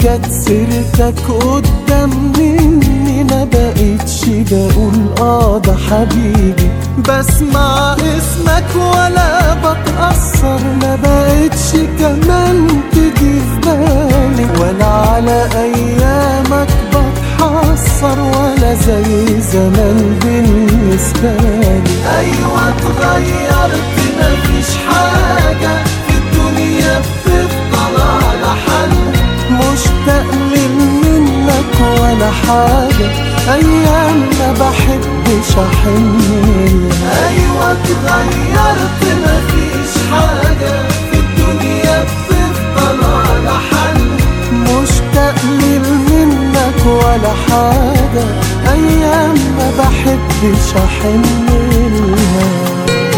جت سيرتك قدام مني ما بقتش بقول اه ده حبيبي بسمع اسمك ولا بتأثر ما بقتش كمان تيجي في بالي ولا على ايامك بتحسر ولا زي زمان بالنسبة لي ايوه اتغيرت مفيش حاجة في الدنيا بتفضل على حل مشتاق منك ولا حاجة أيام ما بحبش أحن أيوة اتغيرت مفيش حاجة في الدنيا بتفضل على حل مشتاق منك ولا حاجة أيام ما بحبش أحن لها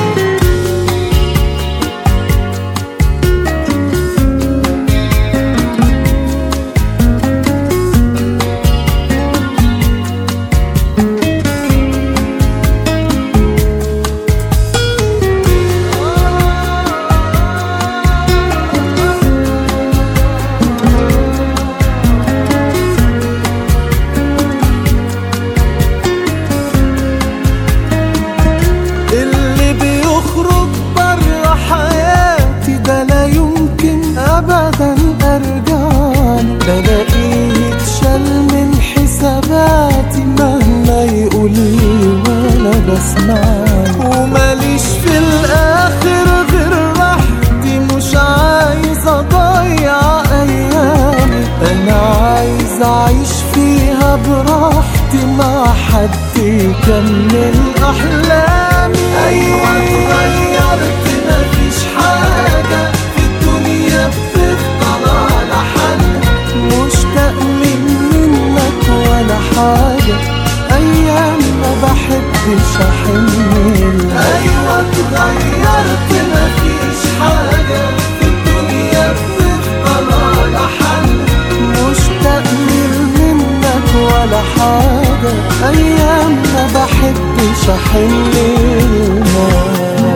اللي بيخرج بره حياتي ده لا يمكن ابدا ارجعله بلاقيه يتشال من حساباتي مهما يقول لي ولا بسمعه وماليش في الاخر غير راحتي مش عايز اضيع ايامي انا عايز اعيش فيها براحتي مع حد يكمل احلامي ايوه اتغيرت مفيش حاجه في الدنيا بتفضل على حل مشتاق منك ولا حاجه ايام ما بحبش احن ايوه اتغيرت مفيش حاجه في الدنيا بتفضل على حل مشتاق منك ولا حاجة أيام ما بحبش أحن لها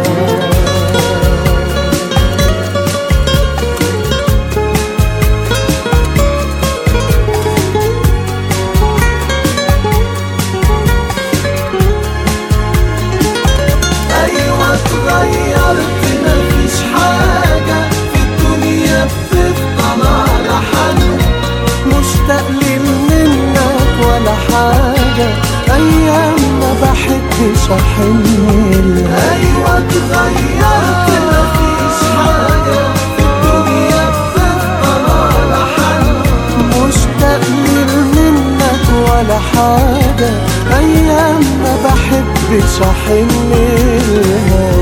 أيوة اتغيرت مفيش حاجة في الدنيا بتفضل على حل مشتاق لي منك ولا حاجة أيام ما بحبش أحن لها أيوة اتغيرت مفيش حاجة في الدنيا بتفضل على حل مشتاق لي منك ولا حاجة أيام ما بحبش أحن لها